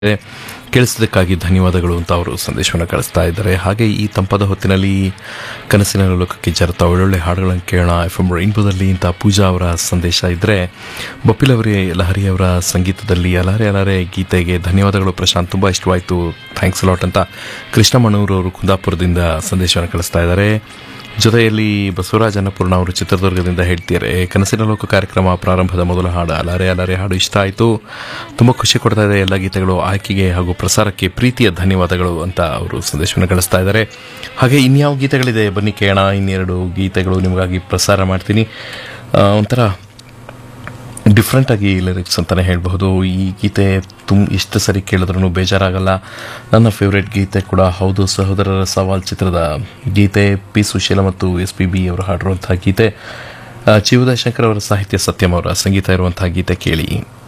ಕೇಳಿಸಿದ್ದಕ್ಕಾಗಿ ಧನ್ಯವಾದಗಳು ಅಂತ ಅವರು ಸಂದೇಶವನ್ನು ಕಳಿಸ್ತಾ ಇದ್ದಾರೆ ಹಾಗೆ ಈ ತಂಪಾದ ಹೊತ್ತಿನಲ್ಲಿ ಕನಸಿನ ಲೋಕಕ್ಕೆ ಜರತ ಒಳ್ಳೊಳ್ಳೆ ಹಾಡುಗಳನ್ನು ಕೇಳೋಣ ಎಫ್ ಎಂ ರೈನ್ಬೋದಲ್ಲಿ ಅಂತ ಪೂಜಾ ಅವರ ಸಂದೇಶ ಇದ್ದರೆ ಬೊಪ್ಪಿಲವರೇ ಲಹರಿ ಅವರ ಸಂಗೀತದಲ್ಲಿ ಅಲಾರೆ ಅಲಾರೆ ಗೀತೆಗೆ ಧನ್ಯವಾದಗಳು ಪ್ರಶಾಂತ್ ತುಂಬ ಇಷ್ಟವಾಯಿತು ಥ್ಯಾಂಕ್ಸ್ ಲಾಟ್ ಅಂತ ಕೃಷ್ಣಮಣ್ಣೂರು ಅವರು ಕುಂದಾಪುರದಿಂದ ಸಂದೇಶವನ್ನು ಕಳಿಸ್ತಾ ಇದ್ದಾರೆ ಜೊತೆಯಲ್ಲಿ ಬಸವರಾಜ ಅನ್ನಪೂರ್ಣ ಅವರು ಚಿತ್ರದುರ್ಗದಿಂದ ಹೇಳ್ತಿದ್ದಾರೆ ಕನಸಿನ ಲೋಕ ಕಾರ್ಯಕ್ರಮ ಪ್ರಾರಂಭದ ಮೊದಲ ಹಾಡು ಅಲಾರೆ ಅಲಾರೆ ಹಾಡು ಇಷ್ಟ ಆಯಿತು ತುಂಬ ಖುಷಿ ಕೊಡ್ತಾ ಇದೆ ಎಲ್ಲ ಗೀತೆಗಳು ಆಯ್ಕೆಗೆ ಹಾಗೂ ಪ್ರಸಾರಕ್ಕೆ ಪ್ರೀತಿಯ ಧನ್ಯವಾದಗಳು ಅಂತ ಅವರು ಸಂದೇಶವನ್ನು ಕಳಿಸ್ತಾ ಇದ್ದಾರೆ ಹಾಗೆ ಇನ್ಯಾವ ಗೀತೆಗಳಿದೆ ಬನ್ನಿ ಕೇಳೋಣ ಇನ್ನೆರಡು ಗೀತೆಗಳು ನಿಮಗಾಗಿ ಪ್ರಸಾರ ಮಾಡ್ತೀನಿ ಆ, ಒಂಥರ ಡಿಫ್ರೆಂಟ್ ಆಗಿ ಲಿರಿಕ್ಸ್ ಅಂತಲೇ ಹೇಳಬಹುದು ಈ ಗೀತೆ ತುಂಬ ಇಷ್ಟು ಸರಿ ಕೇಳಿದ್ರೂ ಬೇಜಾರಾಗಲ್ಲ ನನ್ನ ಫೇವ್ರೆಟ್ ಗೀತೆ ಕೂಡ ಹೌದು ಸಹೋದರರ ಸವಾಲ್ ಚಿತ್ರದ ಗೀತೆ ಪಿ ಸುಶೀಲ ಮತ್ತು ಎಸ್ ಪಿ ಬಿ ಅವರು ಹಾಡಿರುವಂತಹ ಗೀತೆ ಆ, ಚಿ ಉದಯಶಂಕರ್ ಅವರ ಸಾಹಿತ್ಯ ಸತ್ಯಂ ಅವರ ಸಂಗೀತ ಇರುವಂತಹ ಗೀತೆ ಕೇಳಿ